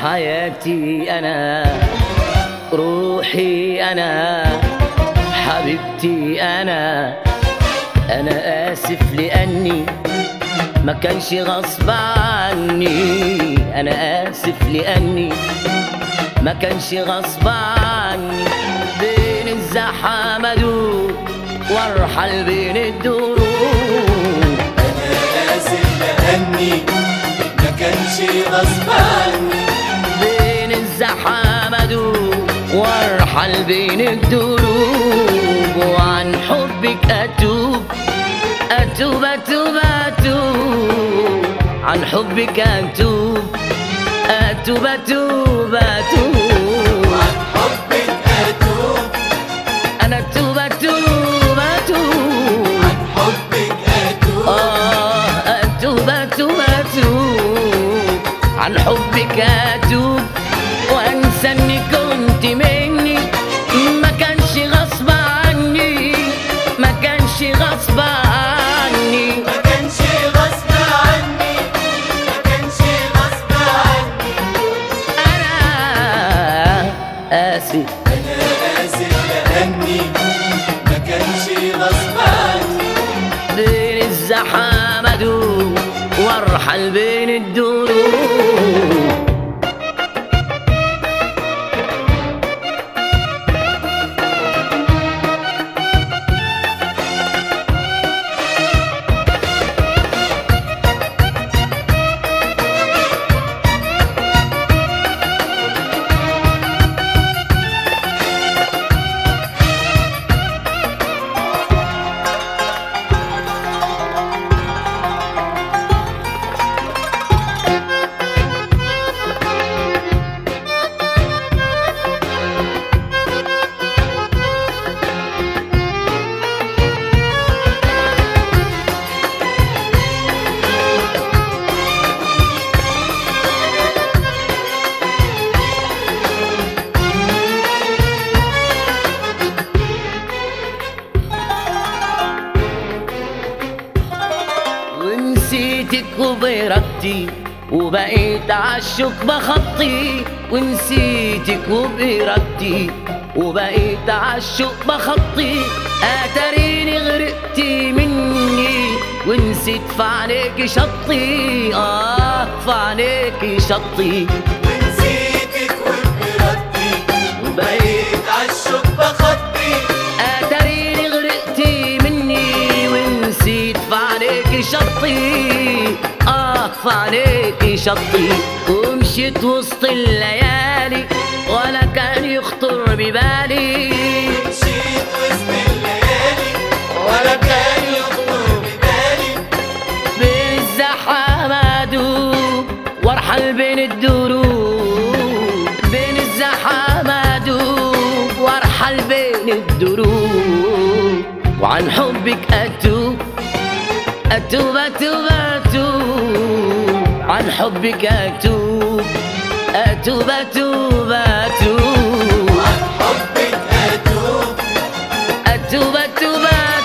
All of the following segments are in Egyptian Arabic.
حياتي أنا روحي أنا حبيبتي أنا أنا آسف لأني ما كانش غصب عني أنا آسف لأني ما كانش غصب عني بين الزحمة دوب وارحل بين الدروب أنا آسف لأني ما كانش غصب عني بين الزحمة دوب وارحل بين الدروب وعن حبك أتوب أتوب أتوب أتوب عن حبك أتوب أتوب أتوب أتوب عن حبك أتوب أنا أتوب أتوب أتوب عن حبك أتوب آه أتوب أتوب أتوب عن حبك أتوب وأنسى إني كنت مني ما كانش غصب عني ما كانش غصب عني ما كانش غصب عني ما كانش غصب عني أنا آسف أنا آسف لأني ما كانش غصب عني بين الزحمة دوب وارحل بين الدروب ونسيتك وبإرادتي وبقيت عالشوك بخطي ونسيتك وبإرادتي وبقيت عالشوك بخطي اتريني غرقتي مني ونسيت في عليك شطي اه في عليك شطي ونسيتك وبإرادتي وبقيت عالشوك بخطي اتريني غرقتي مني ونسيت في عليك شطي اه في عليك شطي ومشيت وسط الليالي ولا كان يخطر ببالي مشيت وسط الليالي ولا كان يخطر ببالي بين الزحمة دوب وارحل بين الدروب بين الزحمة دوب وارحل بين الدروب وعن حبك أتوب أتوب أتوب أتوب عن حبك أتوب أتوب أتوب أتوب عن حبك أتوب أتوب أتوب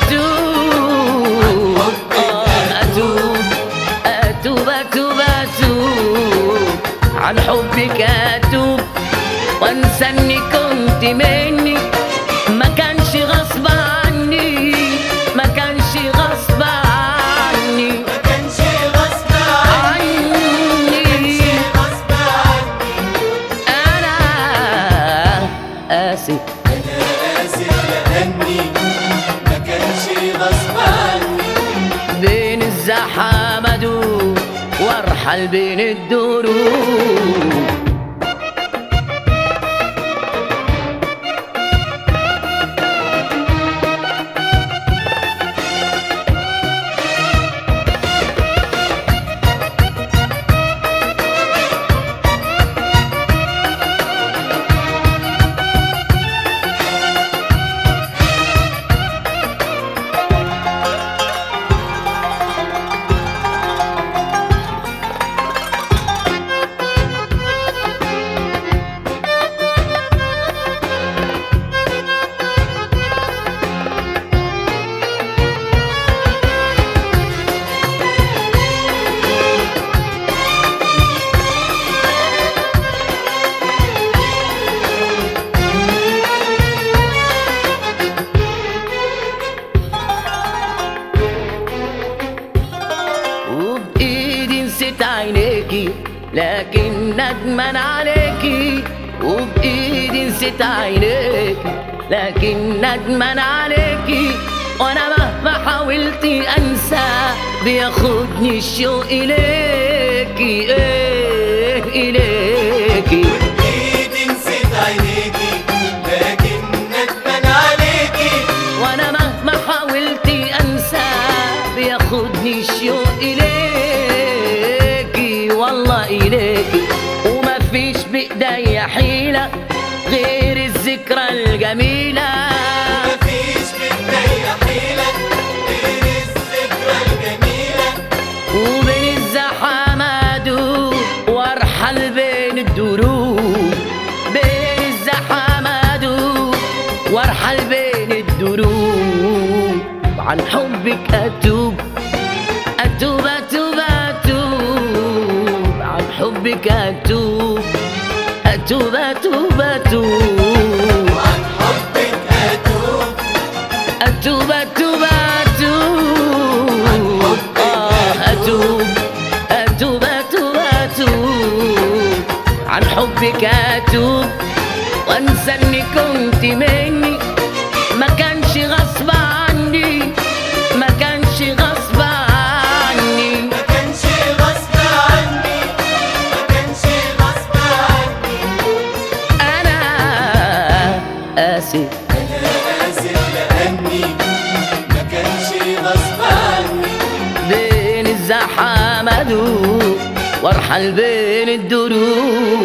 أتوب آه، أتوب أتوب أتوب أتوب عن حبك أتوب وأنسى إني كنت مني ما كانش غصب عني ما كانش غصب عني ما كانش غصب عني ما كانش عني غصب عني أنا آسف أنا آسف لأني ما كانش غصب عني بين الزحمة دوب وارحل بين الدروب ندمان عليكي وبإيدي نسيت عينيكي لكن ندمان عليكي وانا مهما حاولت انسى بياخدني الشوق اليكي ايه اليكي ايدي نسيت عينيكي لكن ندمان عليكي وانا مهما حاولت انسى بياخدني الشوق اليكي والله اليكي وما فيش بايديا حيله غير الذكرى الجميله مفيش بداية حيلة غير الذكرى الجميلة وبين الزحام ادوب وارحل بين الدروب بين الزحام ادوب وارحل بين الدروب عن حبك اتوب اتوب اتوب اتوب عن حبك اتوب اتوب اتوب اتوب وعن حبك أتوب أتوب أتوب أتوب آه أتوب أتوب أتوب أتوب عن حبك أتوب وأنسى إني كنت مني ما كانش غصب عني ما كانش غصب عني ما كانش غصب عني ما كانش غصب عني أنا آسف أنا آسف لأني ما كانش غصب عني بين الزحام أدوب وارحل بين الدروب